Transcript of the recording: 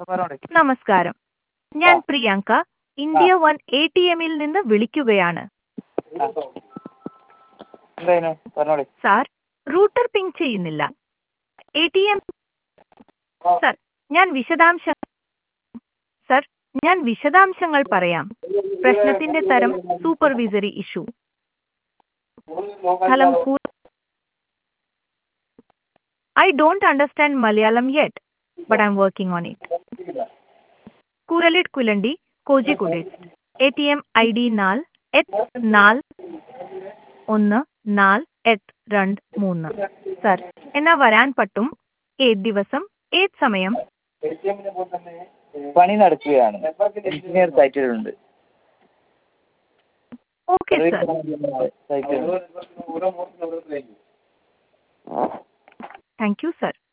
പറഞ്ഞോളി നമസ്കാരം ഞാൻ Priyanka India one A T എമ്മിൽ നിന്ന് വിളിക്കുകയാണ് ആ എന്തായിരുന്നു പറഞ്ഞോളി സാർ റൂട്ടർ പിങ് ചെയ്യുന്നില്ല എ ടി എം സർ ഞാൻ വിശദാംശ സർ ഞാൻ വിശദാംശങ്ങൾ പറയാം പ്രശ്നത്തിന്റെ തരം സൂപ്പർവിസറി ഇഷ്യൂ സ്ഥലം I don't understand Malayalam yet but I'm working on it കൂരലിഡ് കുലണ്ടി Kozhikode A T M I D നാൽ എട്ട് നാൽ ഒന്ന് നാൽ എട്ട് രണ്ട് മൂന്ന് സർ എന്നാ വരാൻ പറ്റും ഏത് ദിവസം ഏത് സമയം പണി നടക്കുകയാണ് എഞ്ചിനീയർ സൈറ്റിലുണ്ട് ഓക്കെ സർ സൈറ്റിലുണ്ട് താങ്ക് യു സർ